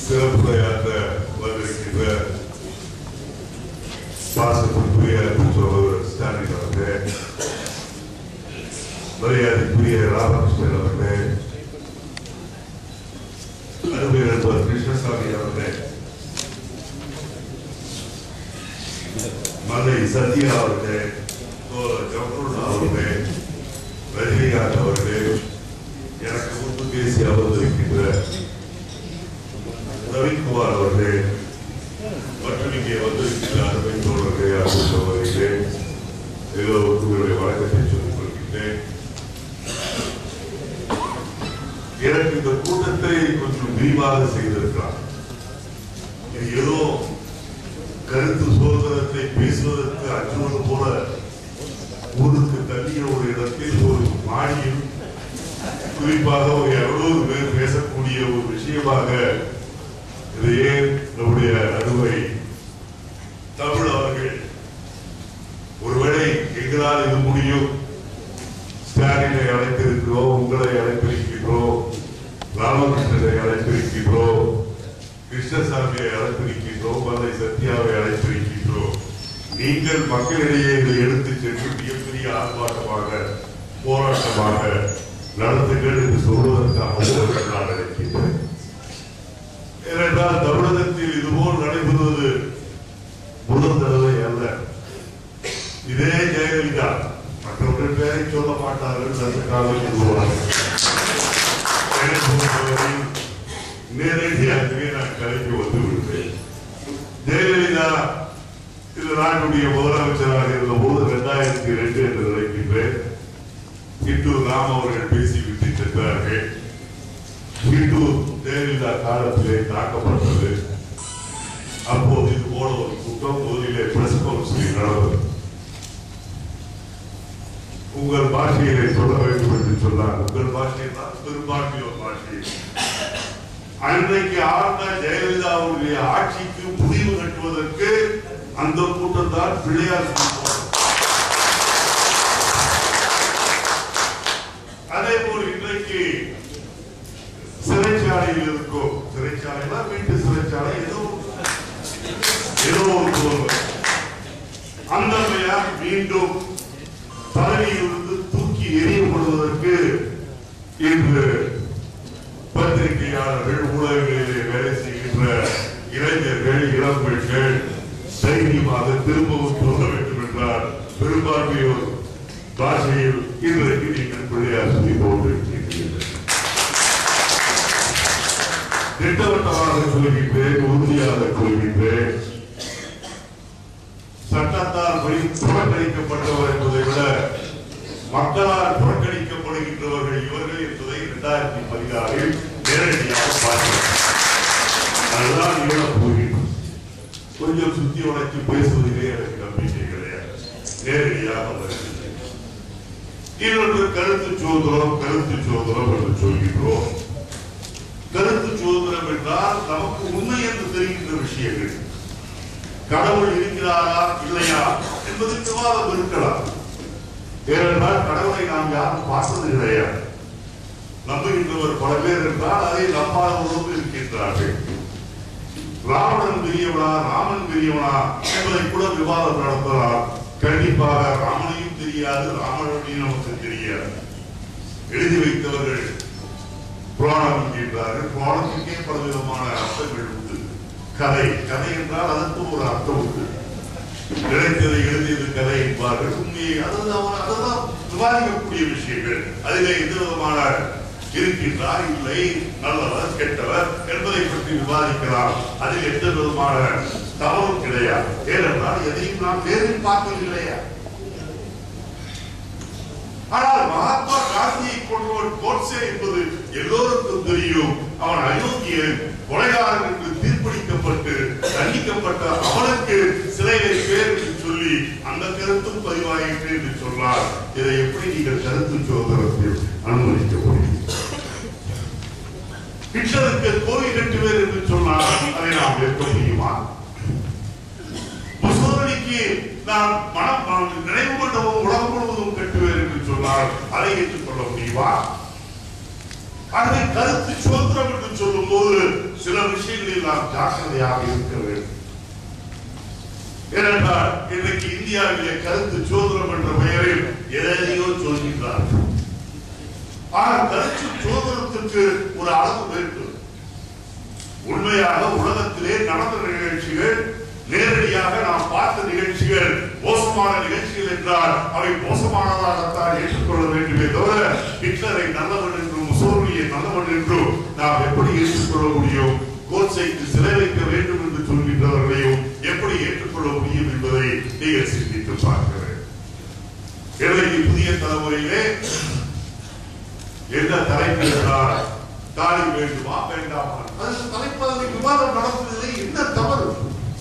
சிறப்புரையாற்ற வந்திருக்கின்ற பாசத்திற்குரிய சகோதரர் ஸ்டாலின் அவர்களே மரியாதைக்குரிய ராமகிருஷ்ணன் அவர்களே அருமை நண்பர் கிருஷ்ணசாமி அவர்களே மலை சத்யா அவர்களே தோழர் ஜவஹர்லால் அவர்களே ரஜினிகாந்த் அவர்களே எனக்கு முன்பு பேசி அமர்ந்திருக்கின்ற ரவிக்குமார் அவர்களே மற்றும் இங்கே வந்திருக்கின்ற அருமை தோழர்களே அன்பு சகோதரிகளே எல்லோருக்கும் என்னுடைய வணக்கத்தை சொல்லிக் கொள்கின்றேன் எனக்கு இந்த கூட்டத்தை கொஞ்சம் விரிவாக செய்திருக்கிறார் இது ஏதோ கருத்து சுதந்திரத்தை பேசுவதற்கு அஞ்சுவது போல ஊருக்கு தள்ளிய ஒரு இடத்தில் ஒரு மாடியில் குறிப்பாக ஒரு இருநூறு பேர் பேசக்கூடிய ஒரு விஷயமாக இதையே நம்முடைய அறுவை தமிழ் அவர்கள் ஒருவேளை எங்களால் இது முடியும் ஸ்டாலினை அழைத்திருக்கிறோம் உங்களை அழைத்திருக்கின்றோம் ராமகிருஷ்ணனை அழைத்திருக்கின்றோம் கிருஷ்ணசாமியை அழைத்திருக்கின்றோம் மலை சத்யாவை அழைத்திருக்கின்றோம் நீங்கள் மக்களிடையே இதை எடுத்து சென்று மிகப்பெரிய ஆர்ப்பாட்டமாக போராட்டமாக நடத்துங்கள் என்று சொல்வதற்காக உங்களுக்கு நான் நினைக்கின்றேன் ஏனென்றால் தமிழகத்தில் இதுபோல் நடைபெறுவது முதல் தடவை அல்ல இதே ஜெயலலிதா மற்றவர்கள் பேரை சொல்ல மாட்டார்கள் அந்த காலம் சொல்லுவார்கள் என்னை பொறுத்தவரையில் நேரடியாகவே நான் கலைக்கு வந்து விடுவேன் ஜெயலலிதா இந்த நாட்டுடைய முதலமைச்சராக இருந்த போது இரண்டாயிரத்தி இரண்டு என்று நினைக்கின்றேன் இன்று ராம் அவர்கள் பேசிவிட்டு சென்றார்கள் இன்று ஜெயலலிதா காலத்திலே தாக்கப்பட்டது அப்போது இது போல ஒரு கூட்டம் முதலிலே பிரஸ் கவுன்சிலிங் நடந்தது உங்கள் பாஷையிலே சொல்ல வேண்டும் என்று சொன்னார் உங்கள் பாஷை தான் பெரும்பான்மையோர் பாஷை அன்றைக்கு ஆழ்ந்த ஜெயலலிதாவுடைய ஆட்சிக்கு முடிவு கட்டுவதற்கு அந்த கூட்டம் தான் பிள்ளையார் சொல்லி போனது. அதே போல் இன்றைக்கு சிறைச்சாலையில் இருக்கும் சிறைச்சாலைனா வீட்டு சிறைச்சாலை ஏதோ ஏதோ ஒரு பொருள் அந்த அம்மையார் மீண்டும் பதவியிலிருந்து தூக்கி எறியப்படுவதற்கு இன்று பத்திரிகையாளர்கள் ஊடகங்களிலே வேலை செய்கின்ற இளைஞர்கள் இளம் பெண்கள் தைரியமாக திரும்பவும் சொல்ல வேண்டும் என்றார் பெரும்பான்மையோர் பாஷையில் இன்றைக்கு நீங்கள் பிள்ளையார் சொல்லி கொண்டிருக்கிறீர்கள் திட்டவட்டமாக சொல்கின்றேன் உறுதியாக சொல்கின்றேன் சட்டத்தால் படி- புறக்கணிக்கப்பட்டவர் என்பதை விட மக்களால் புறக்கணிக்கப்படுகின்றவர்கள் இவர்கள் என்பதை இரண்டாயிரத்தி பதினாறில் நேரடியாக பார்த்தோம் அதுதான் ஈழப் போகின்றோம் கொஞ்சம் சுத்தி உடைச்சு பேசுவதிலே எனக்கு நம்பிக்கை கிடையாது நேரடியாக வருகிறது இன்னொன்று கருத்து சுதந்திரம் கருத்து சுதந்திரம் என்று சொல்கின்றோம் கருத்து சுதந்திரம் என்றால் நமக்கு உண்மை என்று தெரிகின்ற விஷயங்கள் கடவுள் இருக்கிறாரா இல்லையா என்பதற்கு விவாதம் இருக்கலாம் ஏனென்றால் கடவுளை நாம் யாரும் பார்த்தது கிடையாது நம்புகின்றவர் பல பேர் என்றால் அதை நம்பாதவர்களும் இருக்கின்றார்கள் ராவணன் பெரியவனா ராமன் பெரியவனா என்பதை கூட விவாதம் நடத்தலாம் கண்டிப்பாக ராமனையும் தெரியாது ராமனையும் நமக்கு தெரியாது எழுதி வைத்தவர்கள் புராணம் என்கின்றார்கள் புராணத்துக்கே பல விதமான அர்த்தங்கள் உண்டு கதை கதை என்றால் அதற்கு ஒரு அர்த்தம் உண்டு நினைத்ததை எழுதியது கதை என்பார்கள் உண்மையை அதுதான் அதுதான் விவாதிக்கக்கூடிய விஷயங்கள் அதிலே எந்த விதமான இருக்கின்றார் இல்லை நல்லவர் கெட்டவர் என்பதை பற்றி விவாதிக்கலாம் அதில் எந்த விதமான தவறும் கிடையாது ஏனென்றால் எதையும் நாம் நேரில் பார்ப்பது கிடையாது ஆனால் மகாத்மா காந்தியை கொண்டவன் கோட்சே என்பது எல்லோருக்கும் தெரியும் அவன் அயோக்கியன் கொலைகாரன் என்று தீர்ப்பளிக்கப்பட்டு தண்டிக்கப்பட்ட அவனுக்கு சிலை வைப்பேன் என்று சொல்லி அந்த கருத்தும் பதிவாயிற்று என்று சொன்னார் இதை எப்படி நீங்கள் கருத்து சுதந்திரத்தில் அனுமதிக்க முடியும் ஹிட்லருக்கு கோவில் கட்டுவேன் என்று சொன்னார் அதை நாம் ஏற்க முடியுமா முசோதனிக்கு நான் மனம் நினைவு மண்டபம் உலகம் முழுவதும் கட்டுவேன் என்று சொன்னால் அதை ஏற்றுக்கொள்ள முடியுமா அதை கருத்து சுதந்திரம் என்று சொல்லும் போது சில விஷயம் விஷயங்களில் நாம் ஜாக்கிரதையாக இருக்க வேண்டும் ஏனென்றால் இன்றைக்கு இந்தியாவிலே கருத்து சுதந்திரம் என்ற பெயரில் எதையோ சொல்கின்றார்கள் ஆனால் கருத்து சுதந்திரத்திற்கு ஒரு அளவு வேண்டும் உண்மையாக உலகத்திலே நடந்த நிகழ்ச்சிகள் நேரடியாக நாம் பார்த்த நிகழ்ச்சிகள் மோசமான நிகழ்ச்சிகள் என்றால் அவை மோசமானதாகத்தான் ஏற்றுக்கொள்ள வேண்டுமே தவிர ஹிட்லரை நல்லவன் என்றும் முசோலியை நல்லவன் என்றும் நாம் எப்படி ஏற்றுக்கொள்ள முடியும் கோட்சைக்கு சிலை வைக்க வேண்டும் என்று சொல்கின்றவர்களையும் எப்படி ஏற்றுக்கொள்ள முடியும் என்பதை நீங்கள் சிந்தித்து பார்க்க வேண்டும் இன்றைக்கு புதிய தலைமுறையிலே என்ன தலைப்பு என்றால் தாலி வேண்டுமா வேண்டாமா அது தலைப்பதவி விவாதம் நடத்துவதில்லை என்ன தவறு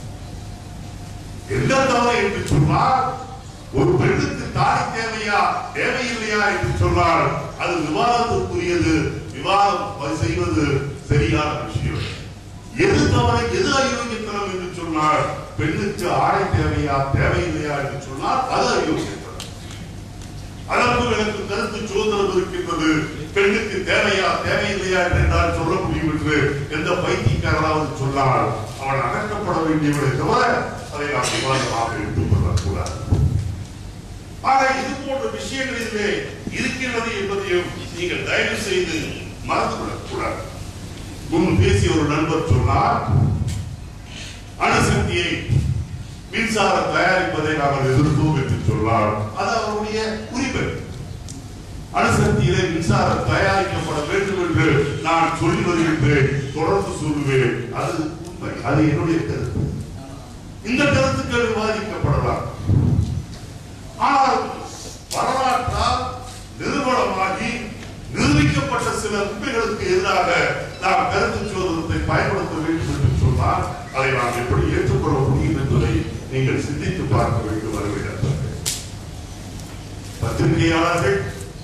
என்ன தவறு என்று சொன்னால் ஒரு பெண்ணுக்கு தாலி தேவையா தேவையில்லையா என்று சொன்னால் அது விவாதத்துக்குரியது விவாதம் செய்வது சரியான விஷயம் எது தவறு எது அயோக்கியத்தனம் என்று சொன்னால் பெண்ணுக்கு ஆடை தேவையா தேவையில்லையா என்று சொன்னால் அது அயோக்கியத்தனம் அதற்கு எனக்கு கருத்து சுதந்திரம் இருக்கின்றது பெண்ணுக்கு தேவையா தேவையில்லையா என்று என்னால் சொல்ல முடியும் என்று எந்த பைத்தியக்காரனாவது சொன்னால் அவன் அகற்றப்பட வேண்டியவனை தவிர அதை நாம் விவாதமாக எடுத்துக் கொள்ளக்கூடாது ஆக இது போன்ற விஷயங்களிலே இருக்கின்றது என்பதையும் நீங்கள் தயவு செய்து மறந்துவிடக் கூடாது முன் பேசிய ஒரு நண்பர் சொன்னார் அணுசக்தியை மின்சாரம் தயாரிப்பதை நாங்கள் எதிர்த்தோம் என்று சொன்னார் அது அவருடைய உரிமை அணுசக்தியிலே மின்சாரம் தயாரிக்கப்பட வேண்டும் என்று நான் சொல்லி வருகின்றேன் தொடர்ந்து சொல்லுவேன் அது உண்மை அது என்னுடைய கருத்து இந்த கருத்துக்கள் விவாதிக்கப்படலாம் ஆனால் வரலாற்றால் நிறுவனமாகி நிரூபிக்கப்பட்ட சில உண்மைகளுக்கு எதிராக நாம் கருத்து சுதந்திரத்தை பயன்படுத்த வேண்டும் என்று சொன்னால் அதை நாம் எப்படி ஏற்றுக்கொள்ள முடியும் என்பதை நீங்கள் சிந்தித்து பார்க்க வேண்டும் வருகிறார்கள் பத்திரிகையாளர்கள்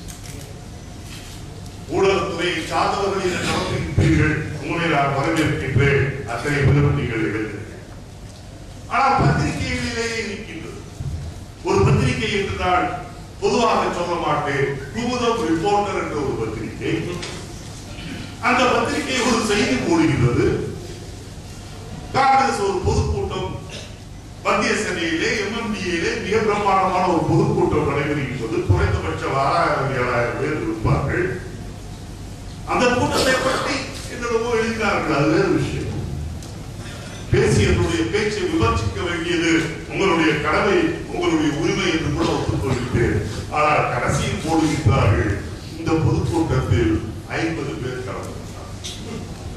ஊடகத்துறையை சார்ந்தவர்கள் என நடத்துகின்றீர்கள் உங்களை நான் வரவேற்கின்றேன் அத்தனை பேரும் நீங்கள் எழுதுகிறீர்கள் ஆனால் பத்திரிகைகளிலேயே இருக்கின்றது ஒரு பத்திரிகை என்று நான் பொதுவாக சொல்ல மாட்டேன் குமுதம் ரிப்போர்ட்டர் என்ற ஒரு பத்திரிகை அந்த பத்திரிகை ஒரு செய்தி போடுகிறது காங்கிரஸ் ஒரு பொதுக்கூட்டம் மத்திய சென்னையிலே எம்எம்டியிலே மிக பிரம்மாண்டமான ஒரு பொதுக்கூட்டம் நடைபெறுகின்றது குறைந்தபட்சம் ஆறாயிரம் ஏழாயிரம் பேர் இருப்பார்கள் அந்த கூட்டத்தை பற்றி என்னிடமோ எழுதினார்கள் அது வேறு விஷயம் பேசி என்னுடைய பேச்சை விமர்சிக்க வேண்டியது உங்களுடைய கடமை உங்களுடைய உரிமை என்று கூட ஒத்துக்கொள்கிறேன் ஆனால் கடைசியில் போடுகின்றார்கள் இந்த பொதுக்கூட்டத்தில் ஐம்பது பேர் கலந்து கொண்டார்கள்.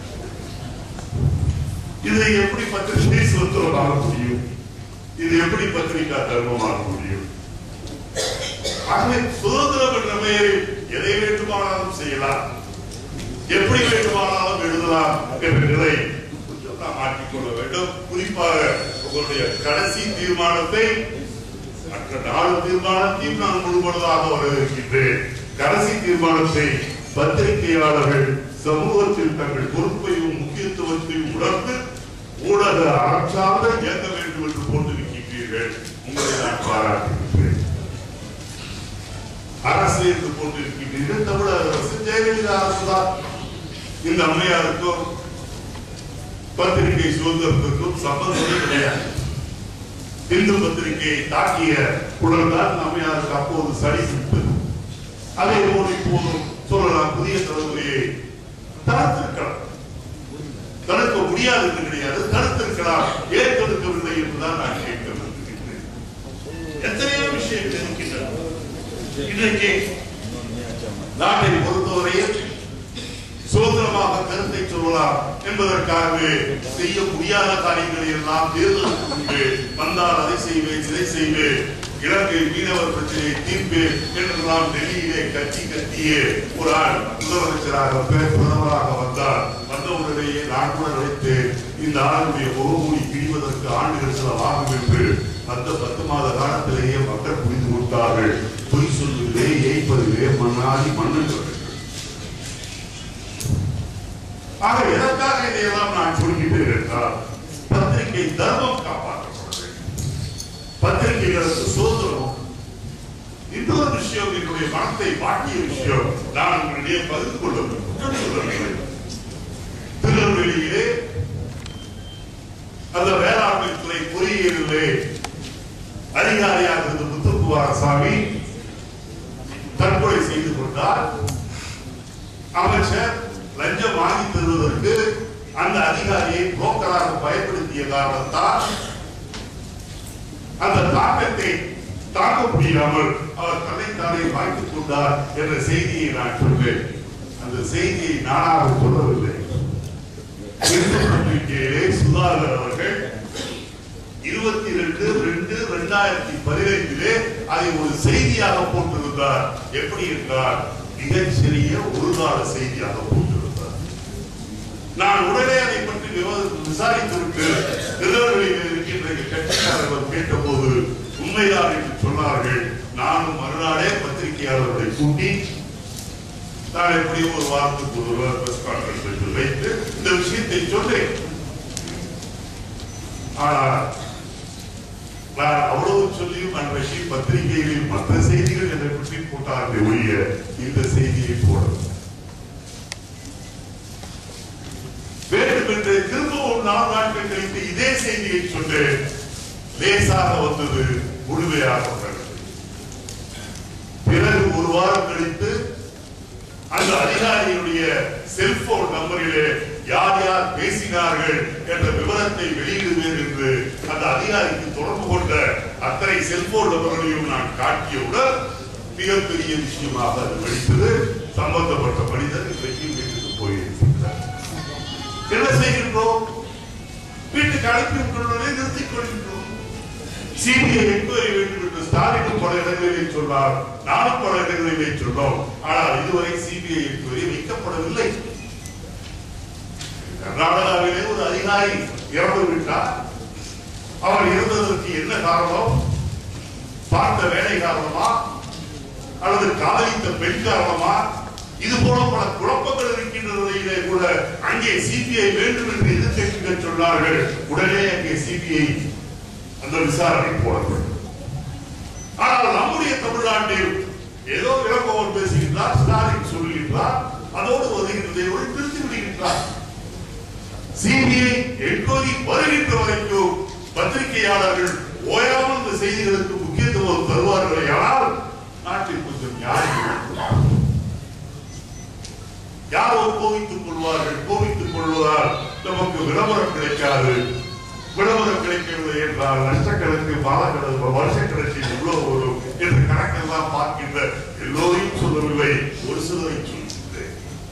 இதை எப்படி பத்திரிகை சுதந்திரமாக முடியும் இது எப்படி பத்திரிகா தர்மமாக முடியும் ஆகவே சுதந்திரம் என்ற பெயரில் எதை வேண்டுமானாலும் செய்யலாம் எப்படி வேண்டுமானாலும் எழுதலாம் என்ற நிலை கொஞ்சம் நாம் மாற்றிக்கொள்ள வேண்டும் குறிப்பாக உங்களுடைய கடைசி தீர்மானத்தை மற்ற நாலு தீர்மானத்தையும் நான் முழுமனதாக வரவேற்கின்றேன் கடைசி தீர்மானத்தை பத்திரிகையாளர்கள் சமூகத்தில் தங்கள் பொறுப்பையும் முக்கியத்துவத்தையும் உணர்ந்து ஊடக அறச்சார்ந்த இயக்க வேண்டும் என்று போட்டிருக்கின்றீர்கள் உங்களை நான் பாராட்டுகின்றேன் அரசு என்று போட்டிருக்கின்றீர்கள் தமிழக அரசு ஜெயலலிதா அரசு தான் இந்த அம்மையாருக்கும் பத்திரிகை சுதந்திரத்திற்கும் சம்பந்தமே கிடையாது இந்து பத்திரிகையை தாக்கிய உடன்தான் இந்த அம்மையாருக்கு அப்போது சரி விட்டது அதே போல் இப்போதும் சொல்லலாம் புதிய தலைமுறையை தடுத்திருக்கலாம் தடுக்க முடியாது என்று கிடையாது தடுத்திருக்கலாம் ஏன் தடுக்கவில்லை என்றுதான் நான் கேட்க விரும்புகின்றேன் எத்தனையோ விஷயங்கள் இருக்கின்றன இன்றைக்கு நாட்டை பொறுத்தவரையில் சுதந்திரமாக கருத்தை சொல்லலாம் என்பதற்காகவே செய்ய முடியாத காரியங்களை எல்லாம் தேர்தலுக்கு முன்பு வந்தால் அதை செய்வேன் இதை செய்வேன் இலங்கை மீனவர் பிரச்சனையை தீர்ப்பேன் என்றெல்லாம் டெல்லியிலே கட்சி கத்தியே ஒரு ஆள் முதலமைச்சராக பே- பிரதமராக வந்தார் வந்தவுடனேயே நான் கூட நினைத்தேன் இந்த ஆளுடைய முகமூடி பிடிவதற்கு ஆண்டுகள் சில ஆகும் என்று அந்த பத்து மாத காலத்திலேயே மக்கள் புரிந்து கொண்டார்கள் பொய் சொல்வதிலே ஏய்ப்பதிலே மண்ணாடி மண்ணுங்கள் ஆக எதற்காக இதையெல்லாம் நான் சொல்கிறேன் என்றால் பத்திரிகை தர்மம் காப்பாற்றப்பட வேண்டும் பத்திரிகைகளுக்கு சுதந்திரம் இன்னொரு விஷயம் என்னுடைய மனத்தை வாட்டிய விஷயம் நான் உங்களிடையே பகிர்ந்து கொள்ள வேண்டும். குற்றம் சொல்லவில்லை. திருநெல்வேலியிலே பகுதிகளிலே அதிகாரியாக இருந்த முத்துக்குமாரசாமி தற்கொலை செய்து கொண்டார் அமைச்சர் லஞ்சம் வாங்கி தருவதற்கு அந்த அதிகாரியை புரோக்கராக பயன்படுத்திய காரணத்தால் அந்த தாக்கத்தை தாக்க முடியாமல் அவர் தன்னைத்தானே வாங்கிக் கொண்டார் என்ற செய்தியை நான் சொன்னேன் அந்த செய்தியை நானாக சொல்லவில்லை இந்து பத்திரிகையிலே சுதாகர் அவர்கள் இருபத்தி ரெண்டு ரெண்டு ரெண்டாயிரத்தி பதினைந்திலே அதை ஒரு செய்தியாக போட்டிருந்தார் எப்படி என்றால் மிகச் சிறிய ஒரு கால செய்தியாக போட்டிருந்தார் நான் உடனே அதை பற்றி விவா- விசாரித்துவிட்டு திருநெல்வேலியில் இருக்கின்ற எங்கள் கட்சிக்காரர்கள் கேட்டபோது உண்மைதான் என்று சொன்னார்கள் நானும் மறுநாளே பத்திரிகையாளர்களை கூட்டி நான் எப்படியும் ஒரு வாரத்துக்கு ஒரு ரூபாய் பிரஸ் கான்ஃபரன்ஸ் வைத்து இந்த விஷயத்தை சொன்னேன் ஆனால் நான் அவ்வளவு சொல்லியும் அன்றைக்கு பத்திரிகைகளில் மற்ற செய்திகள் என்னை பற்றி போட்டார்கள் ஒழிய இந்த செய்தியை போடவில்லை வேண்டும் என்று திரும்பவும் நாலு நாட்கள் கழித்து இதே செய்தியை சொன்னேன் லேசாக வந்தது முழுமையாக வரவில்லை. பிறகு ஒரு வாரம் கழித்து அந்த அதிகாரியுடைய செல்போன் நம்பரிலே யார் யார் பேசினார்கள் என்ற விவரத்தை வெளியிடுவேன் என்று அந்த அதிகாரிக்கு தொடர்பு கொண்ட அத்தனை செல்போன் நம்பர்களையும் நான் காட்டியவுடன் மிகப்பெரிய விஷயமாக அது வெடித்தது சம்பந்தப்பட்ட மனிதர் இன்றைக்கு வீட்டுக்கு போயிருக்கிறார் என்ன செய்கின்றோம் வீட்டுக்கு அனுப்பி விட்டுள்ளதை நிறுத்திக் கொள்கின்றோம் சிபிஐ என்கொயரி வேண்டும் என்று ஸ்டாலினும் பல இடங்களிலே சொன்னார் நானும் பல இடங்களிலே சொன்னோம் ஆனால் இதுவரை சிபிஐ என்கொயரி வைக்கப்படவில்லை கர்நாடகாவிலே ஒரு அதிகாரி இறந்து விட்டார் அவர் இறந்ததற்கு என்ன காரணம் பார்த்த வேலை காரணமா அல்லது காதலித்த பெண் காரணமா இது போல பல குழப்பங்கள் இருக்கின்றதிலே கூட அங்கே சிபிஐ வேண்டும் என்று எதிர்க்கட்சிகள் சொன்னார்கள் உடனே அங்கே சிபிஐ அந்த விசாரணை போட வேண்டும் ஆனால் நம்முடைய தமிழ்நாட்டில் ஏதோ இளங்கோவன் பேசுகின்றார் ஸ்டாலின் சொல்லுகின்றார் அதோடு வருகின்றதை ஒரு நிறுத்தி விடுகின்றார் சிபிஐ என்கொயரி வருகின்ற வரைக்கும் பத்திரிகையாளர்கள் ஓயாமல் இந்த செய்திகளுக்கு முக்கியத்துவம் தருவார்களே ஆனால் நாட்டில் கொஞ்சம் நியாயம் இருக்கும். யாரோ கோவித்துக் கொள்வார்கள் கோவித்துக் கொள்வதால் நமக்கு விளம்பரம் கிடைக்காது விளம்பரம் கிடைக்கவில்லை என்றால் லட்சக்கணக்கு மாதக்கணக்கு வருஷக்கணக்கில் எவ்வளவு வரும் என்று கணக்கெல்லாம் பார்க்கின்ற எல்லோரையும் சொல்லவில்லை ஒரு சிலரை சொல்கின்றேன்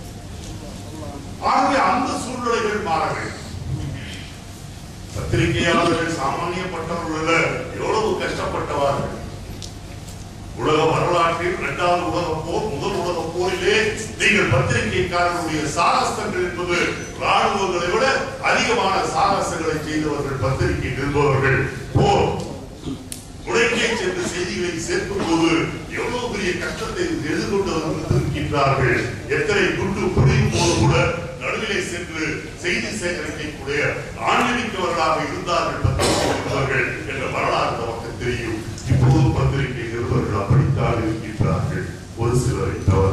ஆகவே அந்த சூழ்நிலைகள் மாற வேண்டும் பத்திரிகையாளர்கள் சாமானியப்பட்டவர்கள் அல்ல, எவ்வளவு கஷ்டப்பட்டவார்கள் உலக வரலாற்றில் இரண்டாவது உலக போர் முதல் உலக போரிலே நீங்கள் பத்திரிகைக்காரர்களுடைய சாகசங்கள் என்பது ராணுவங்களை விட அதிகமான சாகசங்களை செய்தவர்கள் பத்திரிகை நிறுவனர்கள் போர் உலகே சென்று செய்திகளை சேர்க்கும் போது எவ்வளவு பெரிய கஷ்டத்தை எதிர்கொண்டு வந்திருக்கின்றார்கள் எத்தனை குண்டு புரியும் போது கூட நடுவிலே சென்று செய்தி சேகரிக்கக்கூடிய ஆன்மீகவர்களாக இருந்தார்கள் பத்திரிகை நிருபர்கள் என்ற வரலாறு நமக்கு தெரியும் இப்போது பத்திரிகை நிருபர்கள் அப்படித்தான் இருக்கின்றார்கள் ஒரு சிலரை தவிர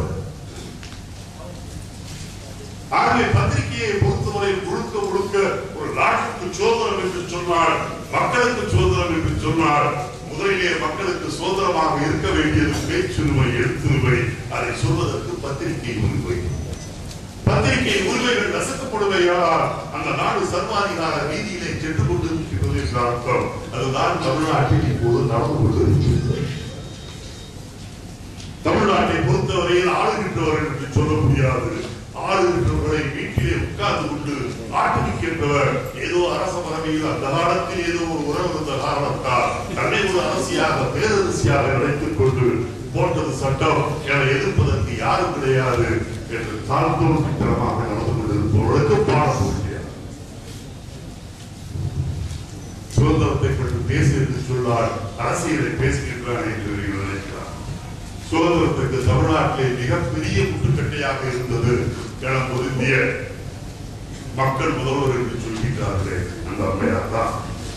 ஆகவே பத்திரிகையை பொறுத்தவரை முழுக்க முழுக்க ஒரு நாட்டுக்கு சுதந்திரம் என்று சொன்னால் மக்களுக்கு சுதந்திரம் என்று சொன்னால் முதலிலே மக்களுக்கு சுதந்திரமாக இருக்க வேண்டியது பேச்சுரிமை எழுத்துரிமை அதை சொல்வதற்கு பத்திரிகை உரிமை பத்திரிகை உரிமைகள் நசுக்கப்படுவையால் அந்த நாடு சர்வாதிகார ரீதியிலே சென்று கொண்டிருக்கிறது என்ற அர்த்தம் அதுதான் தமிழ்நாட்டில் இப்போது நடந்து கொண்டிருக்கிறது தமிழ்நாட்டை பொறுத்தவரையில் ஆளுகின்றவர்கள் என்று சொல்ல முடியாது ஆளுகின்றவர்களை வீட்டிலே உட்கார்ந்து கொண்டு ஆட்டுவிக்கின்றவர் ஏதோ அரச பதவியில் அந்த காலத்தில் ஏதோ ஒரு உறவு இருந்த காரணத்தால் தன்னை ஒரு அரசியாக பேரரசியாக நினைத்துக் கொண்டு போட்டது சட்டம் என எதிர்ப்பதற்கு யாரும் கிடையாது என்று தாழ்த்தோற்றமாக நடந்து கொண்டிருப்பவர்களுக்கு பாடம் முடியாது சுதந்திரத்தை பற்றி பேசு என்று சொன்னால் அரசியலை பேசுகின்றார் என்று நீங்கள் நினைக்கிறார் சுதந்திரத்துக்கு தமிழ்நாட்டிலே மிகப்பெரிய முட்டுக்கட்டையாக இருந்தது என பொருந்திய மக்கள் முதல்வர் என்று சொல்கின்றார்களே அந்த அம்மையார் தான்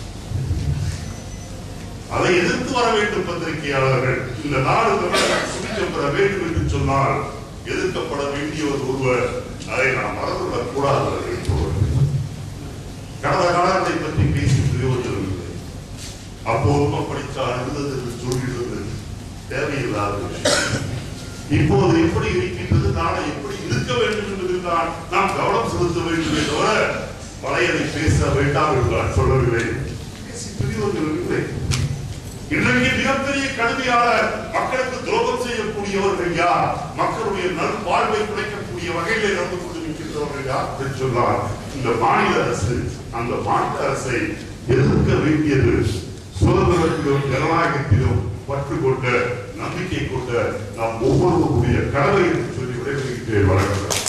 அதை எதிர்த்து வர வேண்டும் பத்திரிகையாளர்கள் இந்த நாடு தமிழகம் சுபிச்சம் பெற வேண்டும் என்று சொன்னால் எதிர்க்கப்பட வேண்டிய ஒரு ஒருவர் அதை நாம் மறந்துவிடக் கூடாது என்பவர். கடந்த காலத்தை பற்றி பேசி பிரயோஜனம் இல்லை அப்போதும் அப்படித்தான் இருந்தது என்று சொல்கிறது தேவையில்லாத விஷயம் இப்போது எப்படி இருக்கின்றது நாளை எப்படி இருக்க வேண்டும் என்பதில் தான் நாம் கவனம் செலுத்த வேண்டுமே தவிர பழையதை பேச வேண்டாம் என்று நான் சொல்லவில்லை பேசி பெரியவர்கள் இல்லை இன்றைக்கு மிகப்பெரிய கடுமையான மக்களுக்கு துரோகம் செய்யக்கூடியவர்கள் யார் மக்களுடைய நல்வாழ்வை குறைக்கக்கூடிய வகையிலே நடந்து கொண்டு நிற்கின்றவர்கள் யார் என்று சொன்னால் இந்த மாநில அரசு அந்த மாநில அரசை எதிர்க்க வேண்டியது சுதந்திரத்திலும் ஜனநாயகத்திலும் பற்று கொண்ட நம்பிக்கை கொண்ட நாம் ஒவ்வொருவருடைய கடமை என்று சொல்லி விடைபெறுகிறேன் வணக்கம்